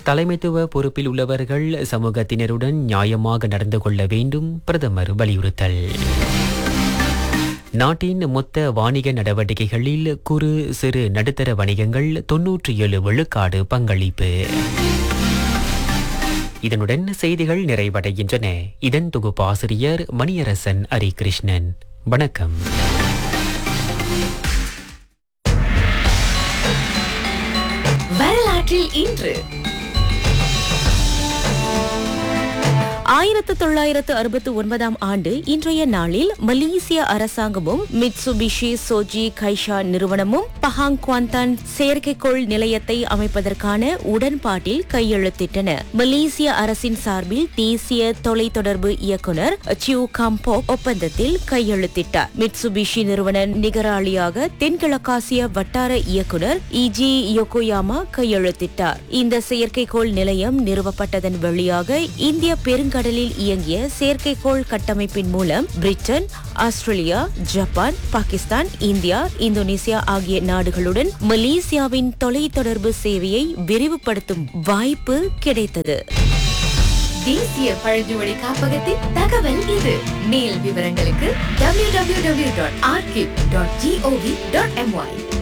தலைமைத்துவ பொறுப்பில் உள்ளவர்கள் சமூகத்தினருடன் நியாயமாக நடந்து கொள்ள வேண்டும் பிரதமர் வலியுறுத்தல் நாட்டின் மொத்த வாணிக நடவடிக்கைகளில் குறு சிறு நடுத்தர வணிகங்கள் தொன்னூற்றி ஏழு விழுக்காடு பங்களிப்பு இதனுடன் செய்திகள் நிறைவடைகின்றன இதன் தொகுப்பாசிரியர் மணியரசன் ஹரிகிருஷ்ணன் வணக்கம் வரலாற்றில் இன்று ஆயிரத்து தொள்ளாயிரத்து அறுபத்து ஒன்பதாம் ஆண்டு இன்றைய நாளில் மலேசிய அரசாங்கமும் மிட்சுபிஷி சோஜி கைஷா நிறுவனமும் பஹாங் குவாந்தான் செயற்கைக்கோள் நிலையத்தை அமைப்பதற்கான உடன்பாட்டில் கையெழுத்திட்டன மலேசிய அரசின் சார்பில் தேசிய தொலைத்தொடர்பு இயக்குனர் சியூ காம்போக் ஒப்பந்தத்தில் கையெழுத்திட்டார் மிட்சுபிஷி நிறுவன நிகராளியாக தென்கிழக்காசிய வட்டார இயக்குனர் இஜி யோகோயாமா கையெழுத்திட்டார் இந்த செயற்கைக்கோள் நிலையம் நிறுவப்பட்டதன் வழியாக இந்திய பெருங்கடலில் இயங்கிய செயற்கைக்கோள் கட்டமைப்பின் மூலம் Britain Australia Japan Pakistan India Indonesia ஆகிய நாடுகளுடன் மலேசியாவின் தொலைத்தொடர்பு சேவையை விரிவுபடுத்தும் வாய்ப்பு கிடைத்தது தேசிய பழங்குடி காப்பகத்தின் தகவல் இது மேல் விவரங்களுக்கு www.archive.gov.my